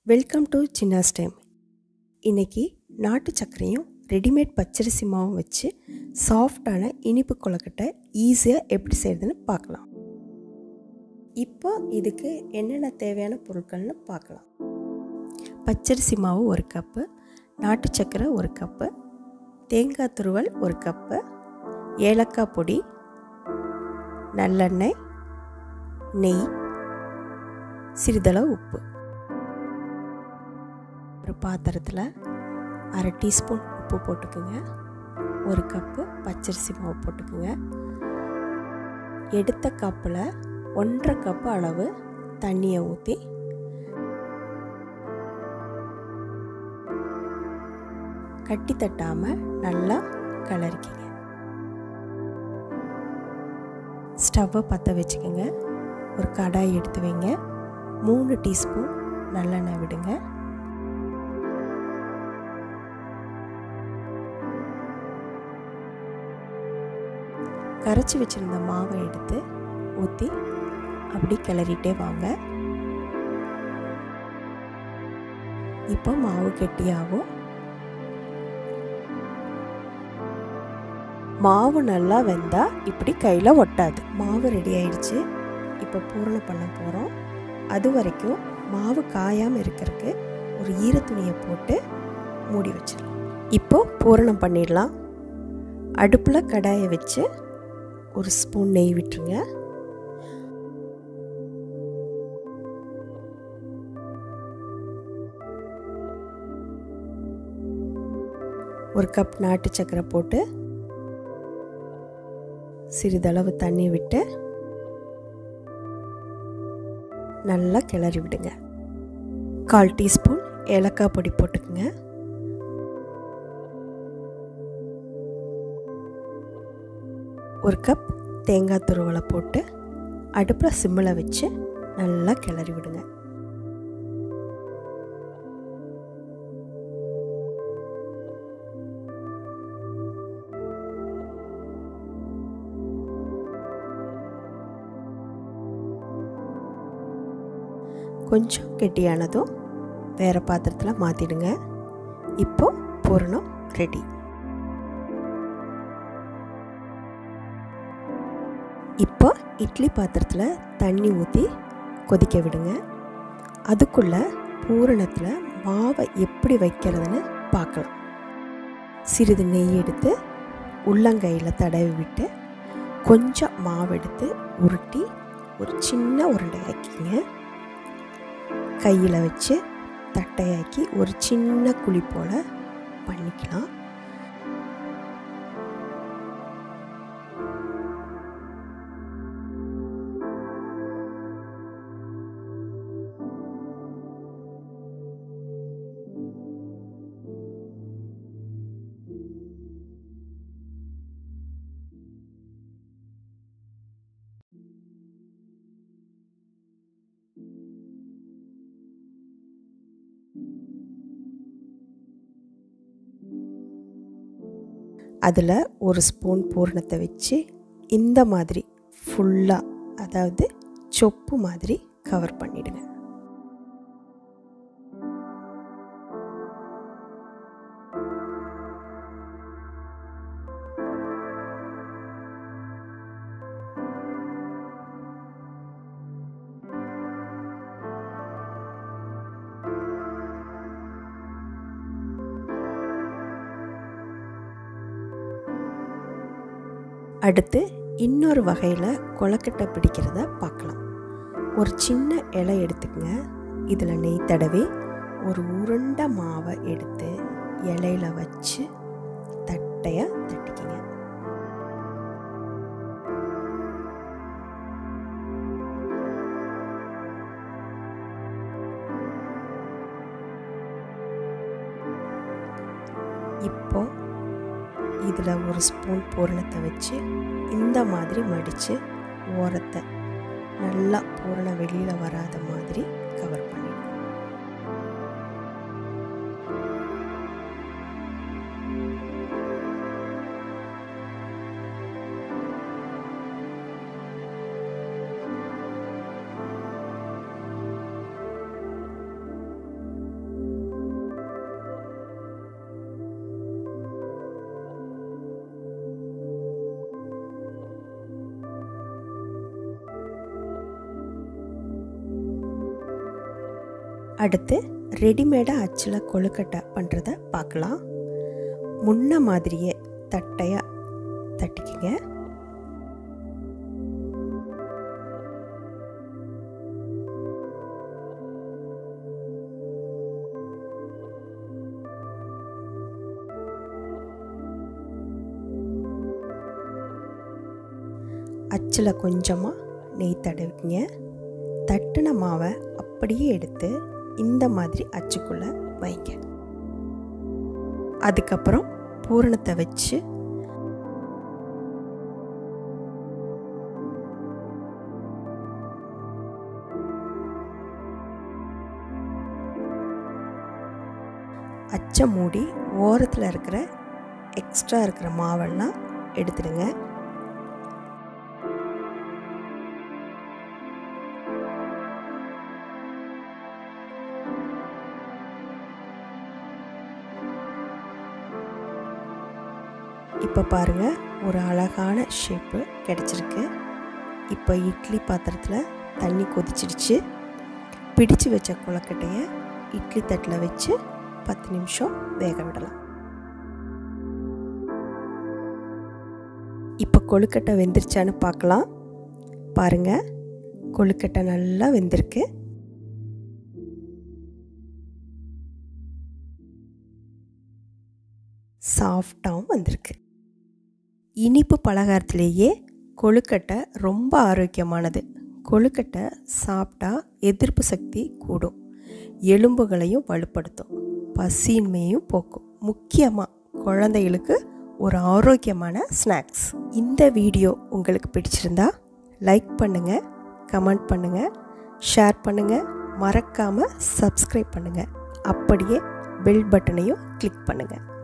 welcome to சின்னாஸ் time இன்னைக்கு நாட்டு சர்க்கரையும் ரெடிமேட் பச்சரிசி மாவும் வச்சு சாஃப்டான இனிப்பு கொழுக்கட்டை ஈஸியாக எப்படி செய்கிறதுன்னு பார்க்கலாம் இப்போ இதுக்கு என்னென்ன தேவையான பொருட்கள்னு பார்க்கலாம் பச்சரிசி மாவு ஒரு கப்பு நாட்டு சர்க்கரை ஒரு கப்பு தேங்காய் துருவல் ஒரு கப்பு ஏலக்காய் பொடி நல்லெண்ணெய் நெய் சிறிதளவு உப்பு ஒரு பாத்திரத்தில் அரை டீஸ்பூன் உப்பு போட்டுக்குங்க ஒரு கப்பு பச்சரிசி மாவு போட்டுக்குங்க எடுத்த கப்பில் ஒன்றரை கப்பு அளவு தண்ணியை ஊற்றி கட்டி தட்டாமல் நல்லா கிளறிக்கிங்க ஸ்டவ்வை பற்ற வச்சுக்கோங்க ஒரு கடாய் எடுத்து வைங்க மூணு டீஸ்பூன் நல்லெண்ணெய் விடுங்க கரைச்சி வச்சுருந்த மாவை எடுத்து ஊற்றி அப்படி கிளறிட்டே வாங்க இப்போ மாவு கெட்டியாகும் மாவு நல்லா வெந்தால் இப்படி கையில் ஒட்டாது மாவு ரெடி ஆயிடுச்சு இப்போ பூரணம் பண்ண போகிறோம் அது வரைக்கும் மாவு காயாமல் இருக்கிறதுக்கு ஒரு ஈரத்துணியை போட்டு மூடி வச்சிடலாம் இப்போ பூரணம் பண்ணிடலாம் அடுப்பில் கடாயை வச்சு ஒரு ஸ்பூன் நெய் விட்டுருங்க ஒரு கப் நாட்டு சக்கரை போட்டு சிறிதளவு தண்ணி விட்டு நல்லா கிளறி விடுங்க கால் டீஸ்பூன் ஏலக்காய் பொடி போட்டுக்குங்க ஒரு கப் தேங்காய் துருவலை போட்டு அடுப்பில் சிம்மில் வச்சு நல்லா கிளறி விடுங்க கொஞ்சம் கெட்டியானதும் வேறு பாத்திரத்தில் மாற்றிடுங்க இப்போ பூரணம் ரெடி இப்போ இட்லி பாத்திரத்தில் தண்ணி ஊற்றி கொதிக்க விடுங்க அதுக்குள்ளே பூரணத்தில் மாவை எப்படி வைக்கிறதுன்னு பார்க்கலாம் சிறிது நெய் எடுத்து உள்ளங்கையில் தடவி விட்டு கொஞ்சம் மாவு எடுத்து உருட்டி ஒரு சின்ன உருண்டை ஆக்கிங்க கையில் வச்சு தட்டையாக்கி ஒரு சின்ன குழி போல் பண்ணிக்கலாம் அதில் ஒரு ஸ்பூன் பூரணத்தை வச்சு இந்த மாதிரி ஃபுல்லாக அதாவது சொப்பு மாதிரி கவர் பண்ணிடுங்க அடுத்து இன்னொரு வகையில் கொலக்கட்டை பிடிக்கிறத பார்க்கலாம் ஒரு சின்ன இலை எடுத்துக்கங்க இதில் நெய் தடவி ஒரு உருண்டை மாவை எடுத்து இலையில வச்சு தட்டையாக தட்டிக்கிங்க இப்போ இதில் ஒரு ஸ்பூன் பூரணத்தை வச்சு இந்த மாதிரி மடித்து ஓரத்தை நல்லா பூரணம் வெளியில் வராத மாதிரி கவர் பண்ணிடணும் அடுத்து ரெடிமேடாக அச்சில் கொழுக்கட்டை பண்ணுறத பார்க்கலாம் முன்ன மாதிரியே தட்டையாக தட்டிக்கிங்க அச்சில் கொஞ்சமாக நெய் தடவிங்க தட்டின மாவை அப்படியே எடுத்து இந்த மாதிரி அச்சுக்குள்ளே வைங்க அதுக்கப்புறம் பூரணத்தை வச்சு அச்சை மூடி ஓரத்தில் இருக்கிற எக்ஸ்ட்ரா இருக்கிற மாவெல்லாம் எடுத்துடுங்க இப்போ பாருங்கள் ஒரு அழகான ஷேப்பு கிடச்சிருக்கு இப்போ இட்லி பாத்திரத்தில் தண்ணி கொதிச்சிடுச்சு பிடிச்சு வச்ச கொலக்கட்டையை இட்லி தட்டில் வச்சு பத்து நிமிஷம் வேக விடலாம் இப்போ கொழுக்கட்டை வெந்துருச்சான்னு பார்க்கலாம் பாருங்கள் கொழுக்கட்டை நல்லா வெந்திருக்கு சாஃப்டாகவும் வந்திருக்கு இனிப்பு பலகாரத்திலேயே கொழுக்கட்டை ரொம்ப ஆரோக்கியமானது கொழுக்கட்டை சாப்பிட்டா எதிர்ப்பு சக்தி கூடும் எலும்புகளையும் வலுப்படுத்தும் பசியின்மையும் போக்கும் முக்கியமாக குழந்தைகளுக்கு ஒரு ஆரோக்கியமான ஸ்நாக்ஸ் இந்த வீடியோ உங்களுக்கு பிடிச்சிருந்தா லைக் பண்ணுங்கள் கமெண்ட் பண்ணுங்கள் ஷேர் பண்ணுங்கள் மறக்காமல் சப்ஸ்கிரைப் பண்ணுங்கள் அப்படியே பெல் பட்டனையும் கிளிக் பண்ணுங்கள்